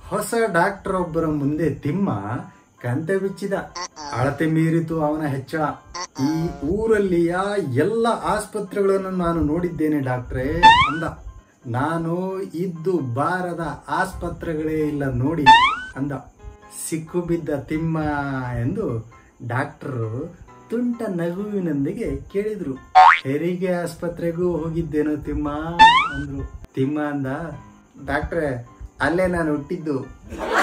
ಹೊಸ ಡಾಕ್ಟರ್ ಒಬ್ಬರ ಮುಂದೆ ತಿಮ್ಮ ಕಂತೆ ಬಿಚ್ಚಿದ ಅಳತೆ ಮೀರಿತು ಅವನ ಹೆಚ್ಚಳ ಈ ಊರಲ್ಲಿಯ ಎಲ್ಲ ಆಸ್ಪತ್ರೆಗಳನ್ನು ನಾನು ನೋಡಿದ್ದೇನೆ ಡಾಕ್ಟ್ರೇ ಅಂದ ನಾನು ಇದ್ದು ಬಾರದ ಆಸ್ಪತ್ರೆಗಳೇ ಇಲ್ಲ ನೋಡಿ ಅಂದ ಸಿಕ್ಕು ಬಿದ್ದ ತಿಮ್ಮ ಎಂದು ಡಾಕ್ಟರು ತುಂಟ ನಗುವಿನೊಂದಿಗೆ ಕೇಳಿದ್ರು ಹೆರಿಗೆ ಆಸ್ಪತ್ರೆಗೂ ಹೋಗಿದ್ದೇನೋ ತಿಮ್ಮ ಅಂದ್ರು ತಿಮ್ಮ ಅಂದ ಡಾಕ್ಟ್ರೆ ಅಲ್ಲೇ ನಾನು ಹುಟ್ಟಿದ್ದು